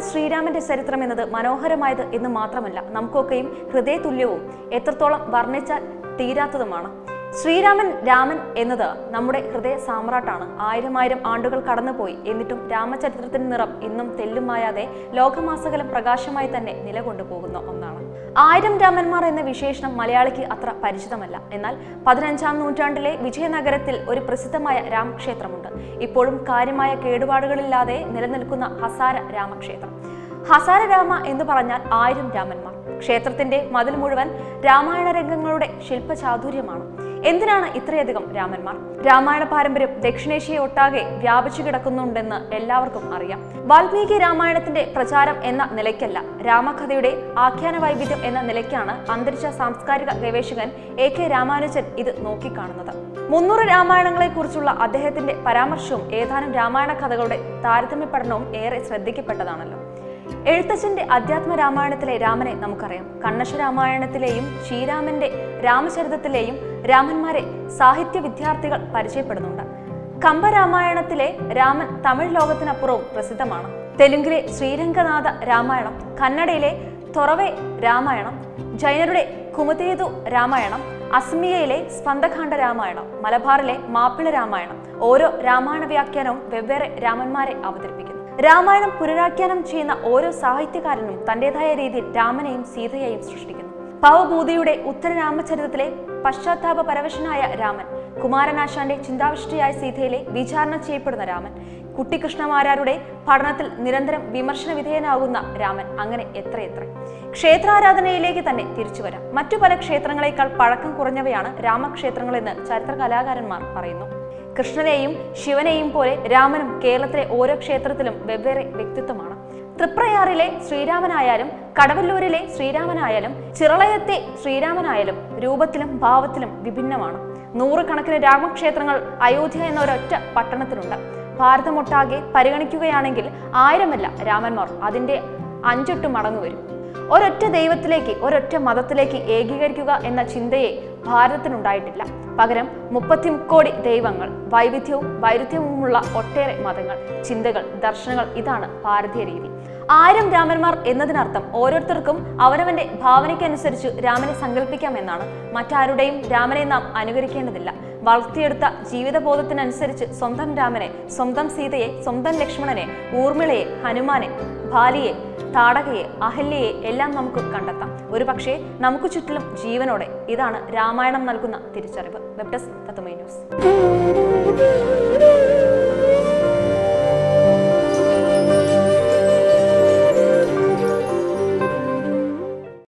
ശ്രീരാമന്റെ ചരിത്രം എന്നത് മനോഹരമായത് എന്ന് മാത്രമല്ല നമുക്കൊക്കെയും ഹൃദയതുല്യവും എത്രത്തോളം വർണ്ണിച്ചാൽ തീരാത്തതുമാണ് ശ്രീരാമൻ രാമൻ എന്നത് നമ്മുടെ ഹൃദയ സാമ്രാട്ടാണ് ആയിരം ആയിരം ആണ്ടുകൾ കടന്നുപോയി എന്നിട്ടും രാമചരിത്രത്തിന്റെ നിറം ഇന്നും തെല്ലുമായാതെ ലോകമാസകലം പ്രകാശമായി തന്നെ നിലകൊണ്ടുപോകുന്ന ഒന്നാണ് ആയിരം രാമന്മാർ എന്ന വിശേഷണം മലയാളിക്ക് അത്ര പരിചിതമല്ല എന്നാൽ പതിനഞ്ചാം നൂറ്റാണ്ടിലെ വിജയനഗരത്തിൽ ഒരു പ്രസിദ്ധമായ രാമക്ഷേത്രമുണ്ട് ഇപ്പോഴും കാര്യമായ കേടുപാടുകളില്ലാതെ നിലനിൽക്കുന്ന ഹസാര രാമക്ഷേത്രം ഹസാര രാമ എന്ന് പറഞ്ഞാൽ ആയിരം രാമന്മാർ ക്ഷേത്രത്തിന്റെ മതിൽ മുഴുവൻ രാമായണ രംഗങ്ങളുടെ ശില്പചാതുര്യമാണ് എന്തിനാണ് ഇത്രയധികം രാമന്മാർ രാമായണ പാരമ്പര്യം ദക്ഷിണേഷ്യയെ ഒട്ടാകെ വ്യാപിച്ചു കിടക്കുന്നുണ്ടെന്ന് എല്ലാവർക്കും അറിയാം വാൽമീകി രാമായണത്തിന്റെ പ്രചാരം എന്ന നിലയ്ക്കല്ല രാമകഥയുടെ ആഖ്യാന വൈവിധ്യം എന്ന നിലയ്ക്കാണ് അന്തരിച്ച സാംസ്കാരിക ഗവേഷകൻ എ കെ രാമാനുജൻ ഇത് നോക്കിക്കാണുന്നത് മുന്നൂറ് രാമായണങ്ങളെ കുറിച്ചുള്ള അദ്ദേഹത്തിന്റെ പരാമർശവും ഏതാനും രാമായണ കഥകളുടെ താരതമ്യ പഠനവും ഏറെ ശ്രദ്ധിക്കപ്പെട്ടതാണല്ലോ എഴുത്തച്ഛന്റെ അധ്യാത്മ രാമായണത്തിലെ രാമനെ നമുക്കറിയാം കണ്ണശ രാമായണത്തിലെയും ശ്രീരാമന്റെ രാമചരിതത്തിലെയും രാമന്മാരെ സാഹിത്യ വിദ്യാർത്ഥികൾ പരിചയപ്പെടുന്നുണ്ട് കമ്പരാമായണത്തിലെ രാമൻ തമിഴ് ലോകത്തിനപ്പുറവും പ്രസിദ്ധമാണ് തെലുങ്കിലെ ശ്രീരംഗനാഥ രാമായണം കന്നഡയിലെ തൊറവെ രാമായണം ജൈനരുടെ കുമുദേതു രാമായണം അസ്മിയയിലെ സ്പന്ദഖണ്ഡ രാമായണം മലബാറിലെ മാപ്പിള രാമായണം ഓരോ രാമായണ വ്യാഖ്യാനവും വെവ്വേറെ രാമന്മാരെ അവതരിപ്പിക്കുന്നു രാമായണം പുനരാഖ്യാനം ചെയ്യുന്ന ഓരോ സാഹിത്യകാരനും തന്റേതായ രീതിയിൽ രാമനെയും സീതയെയും സൃഷ്ടിക്കുന്നു ഭവഭൂതിയുടെ ഉത്തര രാമചരിതത്തിലെ പശ്ചാത്താപ പരവശനായ രാമൻ കുമാരനാശാന്റെ ചിന്താവിഷ്ടയായ സീതയിലെ വിചാരണ ചെയ്യപ്പെടുന്ന രാമൻ കുട്ടിക്കൃഷ്ണമാരാരുടെ പഠനത്തിൽ നിരന്തരം വിമർശന വിധേയനാകുന്ന രാമൻ അങ്ങനെ എത്രയെത്ര ക്ഷേത്രാരാധനയിലേക്ക് തന്നെ തിരിച്ചു വരാം മറ്റു പല ക്ഷേത്രങ്ങളെക്കാൾ പഴക്കം കുറഞ്ഞവയാണ് രാമക്ഷേത്രങ്ങളെന്ന് ചരിത്ര കലാകാരന്മാർ പറയുന്നു കൃഷ്ണനെയും ശിവനെയും പോലെ രാമനും കേരളത്തിലെ ഓരോ ക്ഷേത്രത്തിലും വെവ്വേറെ വ്യക്തിത്വമാണ് തൃപ്രയാറിലെ ശ്രീരാമനായാലും കടവല്ലൂരിലെ ശ്രീരാമനായാലും ചിറളയത്തെ ശ്രീരാമനായാലും രൂപത്തിലും ഭാവത്തിലും വിഭിന്നമാണ് നൂറുകണക്കിന് രാമക്ഷേത്രങ്ങൾ അയോധ്യ എന്ന ഒരൊറ്റ പട്ടണത്തിലുണ്ട് ഭാരതമൊട്ടാകെ പരിഗണിക്കുകയാണെങ്കിൽ ആയിരമല്ല രാമന്മാർ അതിന്റെ അഞ്ചെട്ട് മടങ്ങ് വരും ഒരൊറ്റ ദൈവത്തിലേക്ക് ഒരൊറ്റ മതത്തിലേക്ക് ഏകീകരിക്കുക എന്ന ചിന്തയെ ഭാരതത്തിനുണ്ടായിട്ടില്ല പകരം മുപ്പത്തി മുക്കോടി ദൈവങ്ങൾ വൈവിധ്യവും വൈരുദ്ധ്യവുമുള്ള ഒട്ടേറെ മതങ്ങൾ ചിന്തകൾ ദർശനങ്ങൾ ഇതാണ് ഭാരതീയ രീതി ആയിരം രാമന്മാർ എന്നതിനർത്ഥം ഓരോരുത്തർക്കും അവനവന്റെ ഭാവനയ്ക്കനുസരിച്ച് രാമനെ സങ്കല്പിക്കാം എന്നാണ് മറ്റാരുടെയും രാമനെ നാം അനുകരിക്കേണ്ടതില്ല വളർത്തിയെടുത്ത ജീവിതബോധത്തിനനുസരിച്ച് സ്വന്തം രാമനെ സ്വന്തം സീതയെ സ്വന്തം ലക്ഷ്മണനെ ഊർമിളയെ ഹനുമാനെ ബാലിയെ താടകയെ അഹല്യയെ എല്ലാം നമുക്ക് കണ്ടെത്താം ഒരു പക്ഷേ നമുക്ക് ചുറ്റിലും ജീവനോടെ ഇതാണ് രാമായണം നൽകുന്ന തിരിച്ചറിവ് വെബ് ഡെസ്ക് തത്തുമൈ ന്യൂസ്